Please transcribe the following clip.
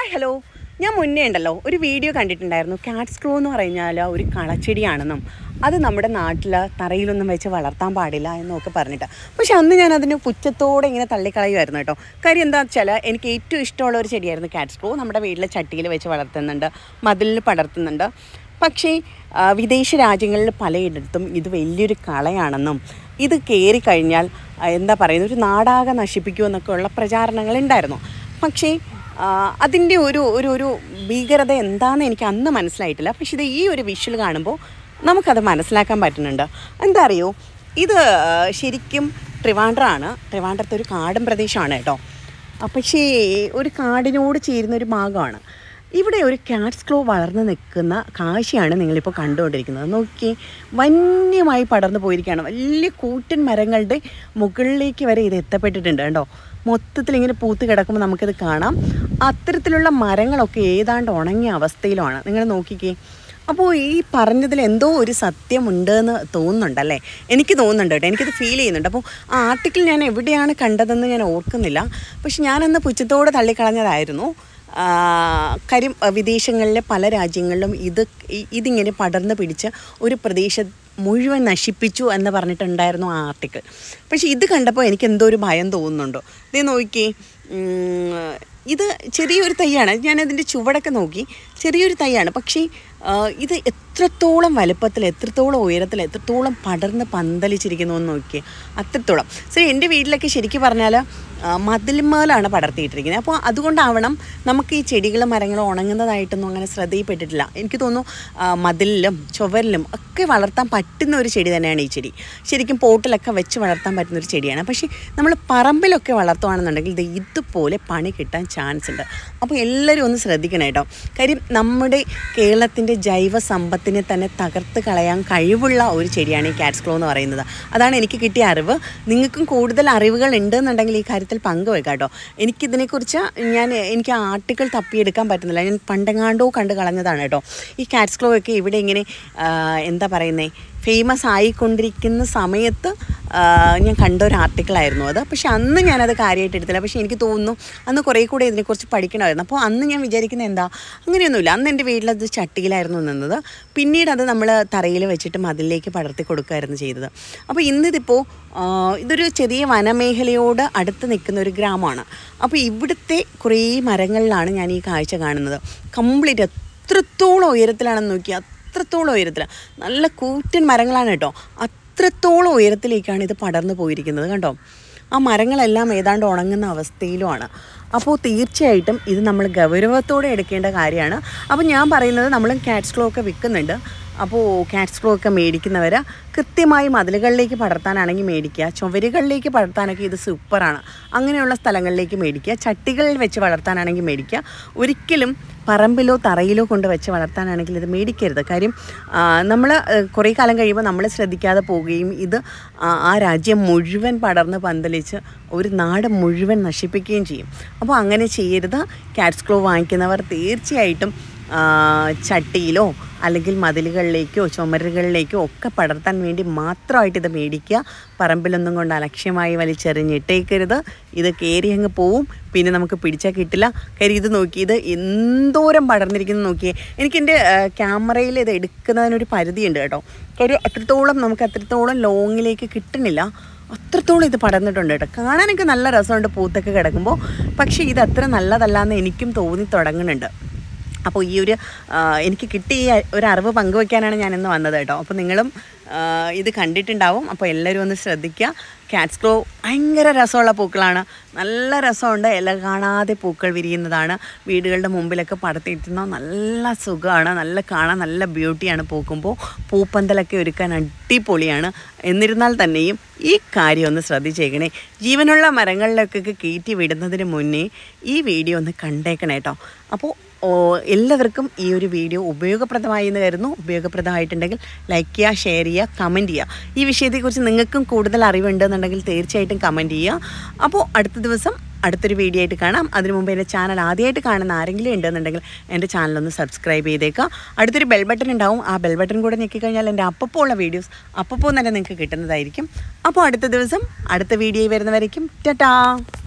hi hello ഞാൻ മുന്നേ ഉണ്ടല്ലോ ഒരു വീഡിയോ കണ്ടിട്ടുണ്ടായിരുന്നു കാറ്റ് സ്ക്രോ എന്ന് പറഞ്ഞാൽ ഒരു കളച്ചെടിയാണെന്നും അത് നമ്മുടെ നാട്ടിൽ തറയിലൊന്നും വെച്ച് വളർത്താൻ പാടില്ല എന്നൊക്കെ പറഞ്ഞിട്ട് പക്ഷെ അന്ന് ഞാൻ അതിന് പുച്ഛത്തോടെ ഇങ്ങനെ തള്ളിക്കളയുമായിരുന്നു കേട്ടോ കാര്യം എന്താ വെച്ചാൽ എനിക്ക് ഏറ്റവും ഇഷ്ടമുള്ള ഒരു ചെടിയായിരുന്നു കാറ്റ് സ്ക്രോ നമ്മുടെ വീട്ടിലെ ചട്ടിയിൽ വെച്ച് വളർത്തുന്നുണ്ട് മതിലിൽ പടർത്തുന്നുണ്ട് പക്ഷേ ആ, വിദേശ രാജ്യങ്ങളിൽ പലയിടത്തും ഇത് വലിയൊരു കളയാണെന്നും ഇത് കയറി കഴിഞ്ഞാൽ ആ, എന്താ പറയുന്നത് ഒരു നാടാകെ നശിപ്പിക്കുമെന്നൊക്കെ ഉള്ള പ്രചാരണങ്ങൾ ഉണ്ടായിരുന്നു പക്ഷേ ആ, അതിൻ്റെ ഒരു ഒരു ഒരു ഭീകരത എന്താണെന്ന് എനിക്ക് അന്ന് മനസ്സിലായിട്ടില്ല പക്ഷേ ഇത് ഈ ഒരു വിഷ്വൽ കാണുമ്പോൾ നമുക്കത് മനസ്സിലാക്കാൻ പറ്റുന്നുണ്ട് എന്താ അറിയോ ഇത് ആ, ശരിക്കും ട്രിവാൻഡ്രമാണ് ട്രിവാൻഡ്രത്തെ ഒരു കാടും പ്രദേശമാണ് കേട്ടോ ആ, പക്ഷേ ഒരു കാടിനോട് ചേരുന്ന ഒരു ഭാഗമാണ് ഇവിടെ ഒരു കാറ്റ്സ് ക്ലോ വളർന്ന് നിൽക്കുന്ന കാഴ്ചയാണ് നിങ്ങളിപ്പോൾ കണ്ടുകൊണ്ടിരിക്കുന്നത് നോക്കി വന്യമായി പടർന്നു പോയിരിക്കുകയാണ് വലിയ കൂറ്റൻ മരങ്ങളുടെ മുകളിലേക്ക് വരെ ഇത് എത്തപ്പെട്ടിട്ടുണ്ട് കേട്ടോ മൊത്തത്തിൽ ഇങ്ങനെ പൂത്ത് കിടക്കുമ്പോൾ നമുക്കിത് കാണാം അത്തരത്തിലുള്ള മരങ്ങളൊക്കെ ഏതാണ്ട് ഉണങ്ങിയ അവസ്ഥയിലുമാണ് നിങ്ങൾ നോക്കിക്കേ അപ്പോൾ ഈ പറഞ്ഞതിൽ എന്തോ ഒരു സത്യമുണ്ടെന്ന് തോന്നുന്നുണ്ടല്ലേ എനിക്ക് തോന്നുന്നുണ്ട് കേട്ടോ എനിക്കത് ഫീൽ ചെയ്യുന്നുണ്ട് അപ്പോൾ ആ ആർട്ടിക്കിൾ ഞാൻ എവിടെയാണ് കണ്ടതെന്ന് ഞാൻ ഓർക്കുന്നില്ല പക്ഷെ ഞാനന്ന് പുച്ഛത്തോടെ തള്ളിക്കളഞ്ഞതായിരുന്നു ആ, കാര്യം ആ, വിദേശങ്ങളിലെ പല രാജ്യങ്ങളിലും ഇത് ഇ- ഇതിങ്ങനെ പടർന്ന് പിടിച്ച് ഒരു പ്രദേശം മുഴുവൻ നശിപ്പിച്ചു എന്ന് പറഞ്ഞിട്ടുണ്ടായിരുന്നു ആ ആർട്ടിക്കിൾ പക്ഷേ ഇത് കണ്ടപ്പോൾ എനിക്ക് എന്തോ ഒരു ഭയം തോന്നുന്നുണ്ടോ ഇത് നോക്കി ഇത് ചെറിയൊരു തൈയാണ് ഞാനതിൻ്റെ ചുവടൊക്കെ നോക്കി ചെറിയൊരു തൈയാണ് പക്ഷേ ആ, ഇത് എത്രത്തോളം വലുപ്പത്തിൽ എത്രത്തോളം ഉയരത്തിൽ എത്രത്തോളം പടർന്ന് പന്തലിച്ചിരിക്കുന്നു എന്ന് നോക്കിയേ അത്രത്തോളം സോ എൻ്റെ വീട്ടിലൊക്കെ ശരിക്കും പറഞ്ഞാൽ മതിൽമേലാണ് പടർത്തിയിട്ടിരിക്കുന്നത് അപ്പോൾ അതുകൊണ്ടാവണം നമുക്ക് ഈ ചെടികളും മരങ്ങളും ഉണങ്ങുന്നതായിട്ടൊന്നും അങ്ങനെ ശ്രദ്ധയിൽപ്പെട്ടിട്ടില്ല എനിക്ക് തോന്നുന്നു ആ, മതിലിലും ചുവരിലും ഒക്കെ വളർത്താൻ പറ്റുന്ന ഒരു ചെടി തന്നെയാണ് ഈ ചെടി ശരിക്കും പോട്ടിലൊക്കെ വെച്ച് വളർത്താൻ പറ്റുന്ന ഒരു ചെടിയാണ് പക്ഷേ നമ്മൾ പറമ്പിലൊക്കെ വളർത്തുകയാണെന്നുണ്ടെങ്കിൽ ഇത് ഇതുപോലെ പണി കിട്ടാൻ ചാൻസ് ഉണ്ട് അപ്പോൾ എല്ലാവരും ഒന്ന് ശ്രദ്ധിക്കണം കേട്ടോ കാര്യം നമ്മുടെ കേരളത്തിൻ്റെ ജൈവ സമ്പത്തിനെ തന്നെ തകർത്ത് കളയാൻ കഴിവുള്ള ഒരു ചെടിയാണ് ഈ കാറ്റ്സ് ക്ലോ എന്ന് പറയുന്നത് അതാണ് എനിക്ക് കിട്ടിയ അറിവ് നിങ്ങൾക്കും കൂടുതൽ അറിവുകൾ ഉണ്ടെന്നുണ്ടെങ്കിൽ ഈ കാര്യത്തിൽ പങ്കുവെക്കാം കേട്ടോ എനിക്കിതിനെക്കുറിച്ച് ഞാൻ എനിക്ക് ആ ആർട്ടിക്കിൾ തപ്പിയെടുക്കാൻ പറ്റുന്നില്ല ഞാൻ പണ്ടെങ്ങാണ്ടോ കണ്ട് കളഞ്ഞതാണ് കേട്ടോ ഈ കാറ്റ്സ് ക്ലോ ഒക്കെ ഇവിടെ ഇങ്ങനെ ആ, എന്താ പറയുന്നത് ഫേമസ് ആയിക്കൊണ്ടിരിക്കുന്ന സമയത്ത് ആ, ഞാൻ കണ്ട ഒരു ആർട്ടിക്കിളായിരുന്നു അത് പക്ഷെ അന്ന് ഞാനത് കാര്യമായിട്ട് എടുത്തില്ല പക്ഷേ എനിക്ക് തോന്നുന്നു അന്ന് കുറേ കൂടെ ഇതിനെക്കുറിച്ച് പഠിക്കണമായിരുന്നു അപ്പോൾ അന്ന് ഞാൻ വിചാരിക്കുന്നത് എന്താ അങ്ങനെയൊന്നുമില്ല അന്ന് എൻ്റെ വീട്ടിലത് ചട്ടിയിലായിരുന്നു നിന്നത് പിന്നീട് അത് നമ്മൾ തറയിൽ വെച്ചിട്ട് മതിലിലേക്ക് പടർത്തി കൊടുക്കുകയായിരുന്നു ചെയ്തത് അപ്പോൾ ഇന്നിതിപ്പോൾ ആ, ഇതൊരു ചെറിയ വനമേഖലയോട് അടുത്ത് നിൽക്കുന്ന ഒരു ഗ്രാമമാണ് അപ്പോൾ ഇവിടുത്തെ കുറേ മരങ്ങളിലാണ് ഞാൻ ഈ കാഴ്ച കാണുന്നത് കംപ്ലീറ്റ് എത്രത്തോളം ഉയരത്തിലാണെന്ന് നോക്കി അത്രത്തോളം ഉയരത്തിലാണ് നല്ല കൂറ്റൻ മരങ്ങളാണ് കേട്ടോ അത്രത്തോളം ഉയരത്തിലേക്കാണ് ഇത് പടർന്നു പോയിരിക്കുന്നത് കണ്ടോ ആ മരങ്ങളെല്ലാം ഏതാണ്ട് ഉണങ്ങുന്ന അവസ്ഥയിലുമാണ് അപ്പോൾ തീർച്ചയായിട്ടും ഇത് നമ്മൾ ഗൗരവത്തോടെ എടുക്കേണ്ട കാര്യമാണ് അപ്പോൾ ഞാൻ പറയുന്നത് നമ്മൾ കാറ്റ്സ് ക്ലോ ഒക്കെ വിൽക്കുന്നുണ്ട് അപ്പോൾ കാറ്റ്സ് ക്ലോ ഒക്കെ മേടിക്കുന്നവർ കൃത്യമായി മതിലുകളിലേക്ക് പടർത്താനാണെങ്കിൽ മേടിക്കുക ചുവരുകളിലേക്ക് പടർത്താനൊക്കെ ഇത് സൂപ്പറാണ് അങ്ങനെയുള്ള സ്ഥലങ്ങളിലേക്ക് മേടിക്കുക ചട്ടികളിൽ വെച്ച് വളർത്താനാണെങ്കിൽ മേടിക്കുക ഒരിക്കലും പറമ്പിലോ തറയിലോ കൊണ്ട് വെച്ച് വളർത്താനാണെങ്കിൽ ഇത് മേടിക്കരുത് കാര്യം നമ്മൾ കുറേ കാലം കഴിയുമ്പോൾ നമ്മൾ ശ്രദ്ധിക്കാതെ പോവുകയും ഇത് ആ ആ രാജ്യം മുഴുവൻ പടർന്ന് പന്തലിച്ച് ഒരു നാട് മുഴുവൻ നശിപ്പിക്കുകയും ചെയ്യും അപ്പോൾ അങ്ങനെ ചെയ്യരുത് കാറ്റ്സ് ക്ലോ വാങ്ങിക്കുന്നവർ തീർച്ചയായിട്ടും ആ, ചട്ടിയിലോ അല്ലെങ്കിൽ മതിലുകളിലേക്കോ ചുമരുകളിലേക്കോ ഒക്കെ പടർത്താൻ വേണ്ടി മാത്രമായിട്ട് ഇത് മേടിക്കുക പറമ്പിലൊന്നും കൊണ്ട് അലക്ഷ്യമായി വലിച്ചെറിഞ്ഞിട്ടേക്കരുത് ഇത് കയറി അങ്ങ് പോവും പിന്നെ നമുക്ക് പിടിച്ചാൽ കിട്ടില്ല കാര്യം ഇത് നോക്കി ഇത് എന്തോരം പടർന്നിരിക്കുന്നു നോക്കിയേ എനിക്ക് എൻ്റെ ക്യാമറയിൽ ഇത് എടുക്കുന്നതിനൊരു പരിധിയുണ്ട് കേട്ടോ ഒരു അത്രത്തോളം നമുക്ക് അത്രത്തോളം ലോങ്ങിലേക്ക് കിട്ടുന്നില്ല അത്രത്തോളം ഇത് പടർന്നിട്ടുണ്ട് കേട്ടോ കാണാനൊക്കെ നല്ല രസമുണ്ട് പൂത്തൊക്കെ കിടക്കുമ്പോൾ പക്ഷേ ഇത് അത്ര നല്ലതല്ല എന്ന് എനിക്കും തോന്നി തുടങ്ങുന്നുണ്ട് അപ്പോൾ ഈ ഒരു ആ, എനിക്ക് കിട്ടിയ ഈ ഒരു അറിവ് പങ്കുവയ്ക്കാനാണ് ഞാൻ ഇന്ന് വന്നത് കേട്ടോ അപ്പോൾ നിങ്ങളും ആ, ഇത് കണ്ടിട്ടുണ്ടാവും അപ്പോൾ എല്ലാവരും ഒന്ന് ശ്രദ്ധിക്കുക കാറ്റ്സ് ക്ലോ ഭയങ്കര രസമുള്ള പൂക്കളാണ് നല്ല രസമുണ്ട് ഇല കാണാതെ പൂക്കൾ വിരിയുന്നതാണ് വീടുകളുടെ മുമ്പിലൊക്കെ പടത്തിയിട്ടുന്ന നല്ല സുഖമാണ് നല്ല കാണാൻ നല്ല ബ്യൂട്ടിയാണ് പൂക്കുമ്പോൾ പൂപ്പന്തലൊക്കെ ഒരുക്കാൻ അടിപൊളിയാണ് എന്നിരുന്നാൽ തന്നെയും ഈ കാര്യം ഒന്ന് ശ്രദ്ധിച്ചേക്കണേ ജീവനുള്ള മരങ്ങളിലൊക്കെ കയറ്റി വിടുന്നതിന് മുന്നേ ഈ വീഡിയോ ഒന്ന് കണ്ടേക്കണേ കേട്ടോ അപ്പോൾ ഓ, എല്ലാവർക്കും ഈ ഒരു വീഡിയോ ഉപയോഗപ്രദമായി എന്ന് കരുതുന്നു ഉപയോഗപ്രദമായിട്ടുണ്ടെങ്കിൽ ലൈക്ക് ചെയ്യുക ഷെയർ ചെയ്യുക കമൻറ്റ് ചെയ്യുക ഈ വിഷയത്തെക്കുറിച്ച് നിങ്ങൾക്കും കൂടുതൽ അറിവുണ്ടെന്നുണ്ടെങ്കിൽ തീർച്ചയായിട്ടും കമൻറ്റ് ചെയ്യുക അപ്പോൾ അടുത്ത ദിവസം അടുത്തൊരു വീഡിയോ ആയിട്ട് കാണാം അതിനു മുമ്പ് എൻ്റെ ചാനൽ ആദ്യമായിട്ട് കാണുന്ന ആരെങ്കിലും ഉണ്ടെന്നുണ്ടെങ്കിൽ എൻ്റെ ചാനലൊന്ന് സബ്സ്ക്രൈബ് ചെയ്തേക്കുക അടുത്തൊരു ബെൽ ബട്ടൺ ഉണ്ടാവും ആ ബെൽ ബട്ടൺ കൂടെ ഞെക്കിക്കഴിഞ്ഞാൽ എൻ്റെ അപ്പോൾ ഉള്ള വീഡിയോസ് അപ്പോൾ തന്നെ നിങ്ങൾക്ക് കിട്ടുന്നതായിരിക്കും അപ്പോൾ അടുത്ത ദിവസം അടുത്ത വീഡിയോ വരുന്നവരേക്കും ടാറ്റാ